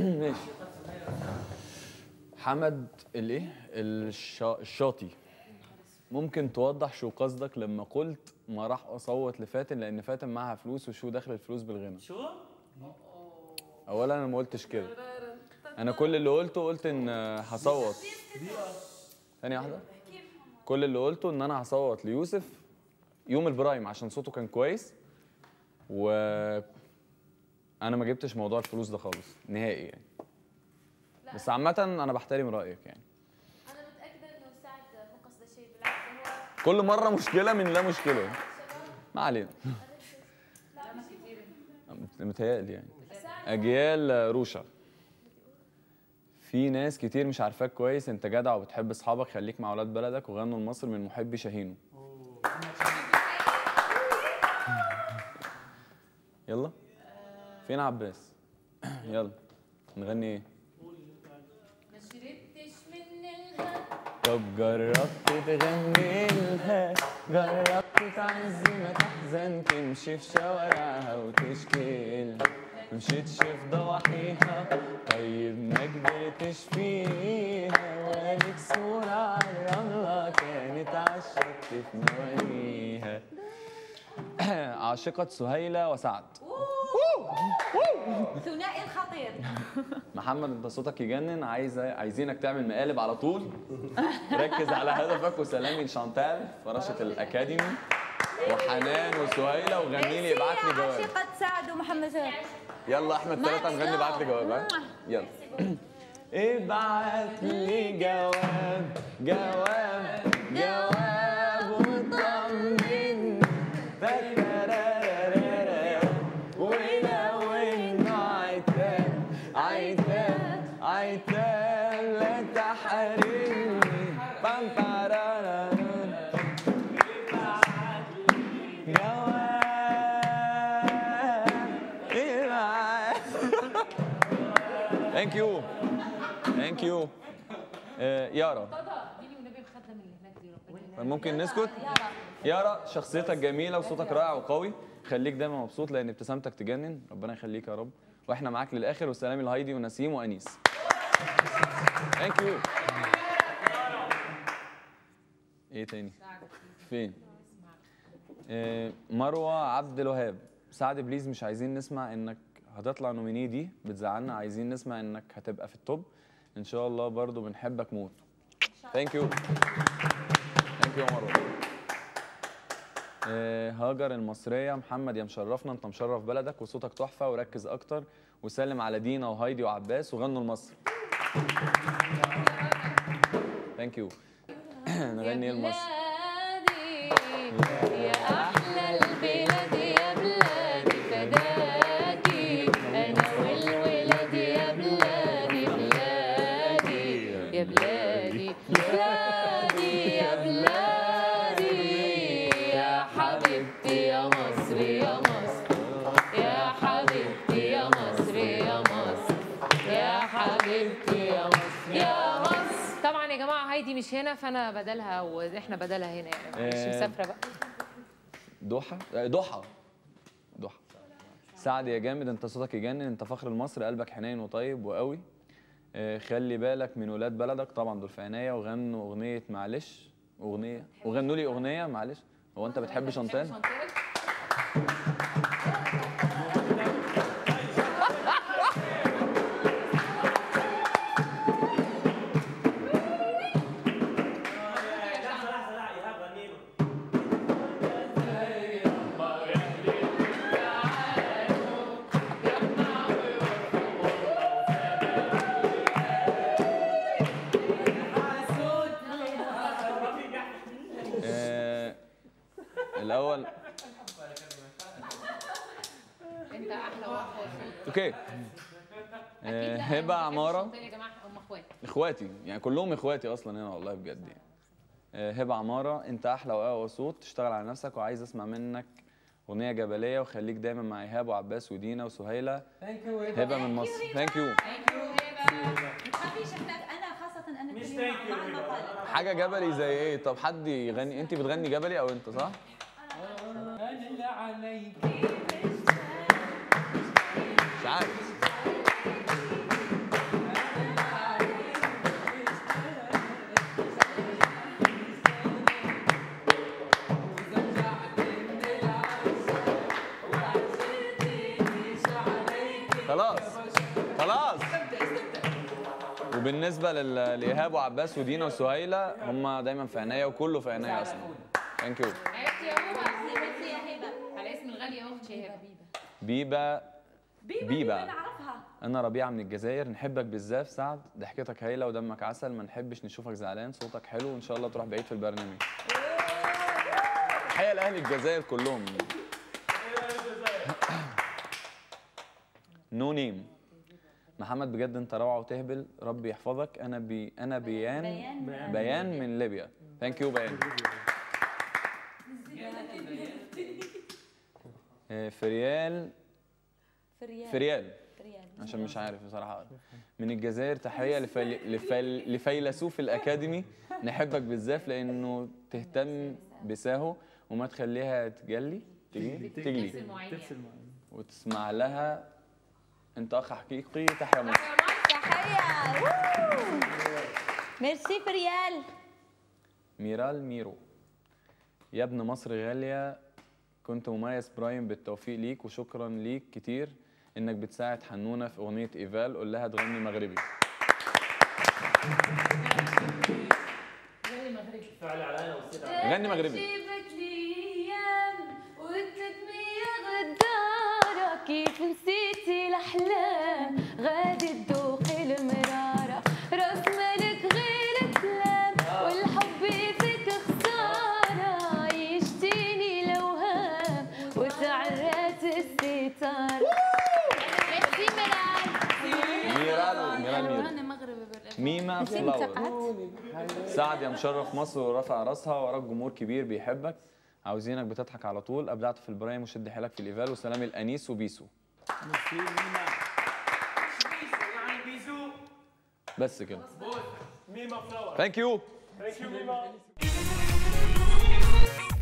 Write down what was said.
ماشي حمد الايه الشا... الشاطي ممكن توضح شو قصدك لما قلت ما راح اصوت لفاتن لان فاتن معاها فلوس وشو دخل الفلوس بالغنى شو؟ اولا انا ما قلتش كده انا كل اللي قلته قلت ان هصوت ثانيه واحده كل اللي قلته ان انا هصوت ليوسف يوم البرايم عشان صوته كان كويس و انا ما جبتش موضوع الفلوس ده خالص نهائي يعني بس عامة أنا بحترم رأيك يعني انا متاكده انه سعد مو قصده شيء بالعكس هو كل مرة مشكلة من لا مشكلة ما علينا متهيألي يعني أجيال روشا في ناس كتير مش عارفاك كويس انت جدع وبتحب اصحابك خليك مع اولاد بلدك وغنوا لمصر من محبي شاهينو يلا فين عباس يلا نغني ايه ما شربتش من الهم طب جربت تغني لها جربت تعز ما تحزن تمشي في شوارعها وتشكي لها مشيتش في ضواحيها طيب ما كبرتش فيها وليك صورة على الرملة كانت عالشط في نوانيها عاشقة سهيلة وسعد ثنائي الخطير محمد انت صوتك يجنن عايز عايزينك تعمل مقالب على طول ركز على هدفك وسلامي لشانتال فراشة الأكاديمي وحنان وسهيلة وغني لي ابعت لي جواب عشيقة سعد ومحمد سعد يلا احمد ثلاثة نغني ابعت لي جواب ها يلا ابعت لي جواب جواب جواب وطمني تترارارارا. ولو انه عتاب عتاب عتاب لا تحرمني بام بارارارا. جواب ثانك يو ثانك يو يارا اديني والنبي مخدم اللي هناك دي ربنا ممكن نسكت يارا شخصيتك جميله وصوتك رائع وقوي خليك دايما مبسوط لان ابتسامتك تجنن ربنا يخليك يا رب واحنا معاك للاخر والسلام لهايدي ونسيم وانيس ثانك يو ايه تاني فين آه، مروه عبد الوهاب سعد بليز مش عايزين نسمع انك هتطلع نوميني دي بتزعلنا عايزين نسمع انك هتبقى في التوب ان شاء الله برضو بنحبك موت ثانك يو ثانك يو مروه آه، هاجر المصرية محمد يا مشرفنا انت مشرف بلدك وصوتك تحفة وركز اكتر وسلم على دينا وهايدي وعباس وغنوا لمصر ثانك يو نغني لمصر بلادي يا احلى البلاد يا بلادي فداكي انا والولاد يا بلادي بلادي يا بلادي بلادي يا بلادي يا حبيبتي يا مصر يا مصر يا حبيبتي يا مصر يا مصر يا حبيبتي يا مصر يا مصر طبعا يا جماعه هايدي مش هنا فانا بدلها واحنا بدلها هنا يعني معلش آه. مسافره بقى ضحى آه، ضحى ضحى سعد يا جامد انت صوتك يجنن انت فخر المصري قلبك حنين وطيب وقوي آه، خلي بالك من ولاد بلدك طبعا دول في عناية وغنوا اغنيه معلش اغنيه وغنوا لي اغنيه معلش هو انت بتحب شانتان آه، الاول انت احلى واحد اوكي آه، هبه عماره يا جماعه هم اخوات اخواتي يعني كلهم اخواتي اصلا هنا والله بجد يعني آه، هبه عماره انت احلى واقوى صوت تشتغل على نفسك وعايز اسمع منك اغنيه جبليه وخليك دايما مع ايهاب وعباس ودينا وسهيله هبه من مصر ثانك يو ما تخافيش احنا انا خاصة انا مش كل thank you مع يا المطالب حاجه جبلي زي ايه طب حد يغني انت بتغني جبلي او انت صح انا اللي عليك مش عارف خلاص خلاص وبالنسبه لل- لايهاب وعباس ودينا وسهيله هم دايما في عينيا وكله في عينيا اصلا ثانك يو عرفتي يا ماما ميرسي يا هبه على اسم الغالية اختي هبه بيبا بيبا بيبا. بيبا نعرفها انا ربيعه من الجزائر نحبك بالزاف سعد ضحكتك هايله ودمك عسل ما نحبش نشوفك زعلان صوتك حلو وان شاء الله تروح بعيد في البرنامج تحيه لاهل الجزائر كلهم نو نيم محمد بجد انت روعه وتهبل ربي يحفظك انا بي انا بيان بيان. بيان من ليبيا ثانك يو بيان آه، فريال فريال فريال فريال عشان مش عارف بصراحة من الجزائر تحية لفيل... لفيل... لفيلسوف الأكاديمي نحبك بالزاف لأنه تهتم بساهو وما تخليها تجلي تجلي تجلي المعين وتسمع لها أنت أخ حقيقي تحيا مصر تحيه ووو. ميرسي فريال ميرال ميرو يا ابن مصر غالية كنت مميز برايم بالتوفيق ليك وشكرا ليك كتير انك بتساعد حنونة في اغنية ايفال قول لها تغني مغربي غني مغربي جيبك ليام والتدمية غدارة كيف نسيتي الأحلام غادي تدوق المرارة راس مالك غير كلام والحب فيك خسارة يشتيني الأوهام وتعرات الستارة ميرسي ميرال ميرال ميرال ميرو أنا مغربي بالأغاني ميمة فلاور سعد يا مشرف مصر ورافع راسها وراك جمهور كبير بيحبك عاوزينك بتضحك على طول ابدعت في البرايم وشد حيلك في الايفال وسلام الانيس وبيسو بس كده ميما فلاور ثانك يو ثانك يو ميما